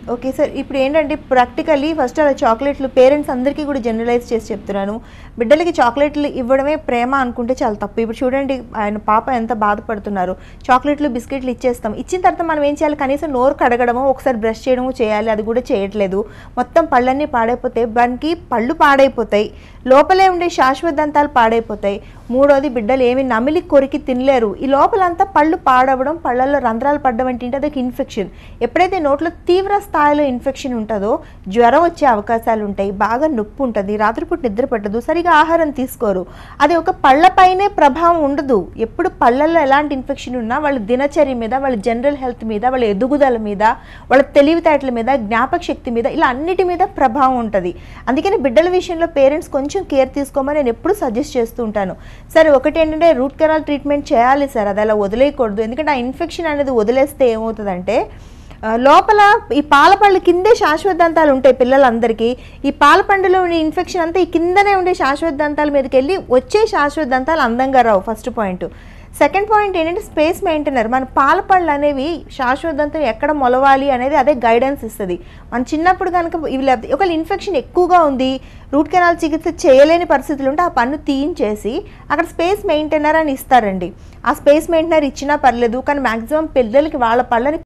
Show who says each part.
Speaker 1: Okay sir ఇప్పుడు ఏంటంటే practically first అలా చాక్లెట్లు పేరెంట్స్ అందరికీ కూడా జనరలైజ్ చేసి చెప్తున్నాను బిడ్డలకి చాక్లెట్లు ఇవ్వడమే ప్రేమ అనుకుంటే చాలా తప్పు ఇప్పుడు చూడండి ఆయన పాప ఎంత బాధపడుతున్నారు చాక్లెట్లు బిస్కెట్లు ఇచ్చేస్తాం ఇచ్చిన తర్వాత మనం ఏం చేయాలి కనీసం నోరు కడగడమో ఒకసారి బ్రష్ చేయడమో చేయాలి అది కూడా చేయట్లేదు మొత్తం పళ్ళన్నీ పాడైపోతాయి దానికి పళ్ళు పాడైపోతాయి లోపలే ఉండే శాశ్వత దంతాలు పాడైపోతాయి మూడోది బిడ్డలు ఏమి నమిలి కొరికి తినలేరు ఈ లోపలంతా పళ్ళు పాడవడం పళ్ళల్లో రంధ్రాలు పడడం అంటే ఏంటి? అదొక ఇన్ఫెక్షన్ ఎప్పుడైతే నోట్లో తీవ్ర స్థాయిలో ఇన్ఫెక్షన్ ఉంటుందో జ్వరం వచ్చే అవకాశాలు ఉంటాయి బాగా నొప్పి ఉంటుంది రాత్రిపూట నిద్ర పట్టదు సరిగా ఆహారం తీసుకోరు అది ఒక పళ్ళపైనే ప్రభావం ఉండదు ఎప్పుడు పళ్ళల్లో ఎలాంటి ఇన్ఫెక్షన్ ఉన్నా వాళ్ళ దినచర్య మీద వాళ్ళ జనరల్ హెల్త్ మీద వాళ్ళ ఎదుగుదల మీద వాళ్ళ తెలివితేటల మీద జ్ఞాపక శక్తి మీద ఇలా అన్నిటి మీద ప్రభావం ఉంటుంది అందుకని బిడ్డల విషయంలో పేరెంట్స్ కొంచెం కేర్ తీసుకోమని నేను ఎప్పుడు సజెస్ట్ చేస్తూ ఉంటాను సరే ఒకటి ఏంటంటే రూట్ కెనాల్ ట్రీట్మెంట్ చేయాలి సార్ అది అలా వదిలేయకూడదు ఎందుకంటే ఆ ఇన్ఫెక్షన్ అనేది వదిలేస్తే ఏమవుతుందంటే ఆ, లోపల ఈ పాలపళ్ళు కిందే శాశ్వత దంతాలు ఉంటాయి పిల్లలందరికీ ఈ పాలపండులో ఉండే ఇన్ఫెక్షన్ అంతా ఈ కిందనే ఉండే శాశ్వత దంతాల మీదకి వెళ్ళి వచ్చే శాశ్వత దంతాలు అందంగా రావు ఫస్ట్ పాయింట్ సెకండ్ పాయింట్ ఏంటంటే స్పేస్ మెయింటైనర్ మన పాలపళ్ళు అనేవి శాశ్వతంతో ఎక్కడ మొలవాలి అనేది అదే గైడెన్స్ ఇస్తుంది మన చిన్నప్పుడు కనుక ఇవి లేకపోతే ఒకవేళ ఇన్ఫెక్షన్ ఎక్కువగా ఉంది రూట్ కెనాల్ చికిత్స చేయలేని పరిస్థితులు ఉంటే ఆ పన్ను తీయించేసి అక్కడ స్పేస్ మెయింటైనర్ అని ఇస్తారండి ఆ స్పేస్ మెయింటైనర్ ఇచ్చినా పర్లేదు కానీ మాక్సిమం పిల్లలకి వాళ్ళ పళ్ళని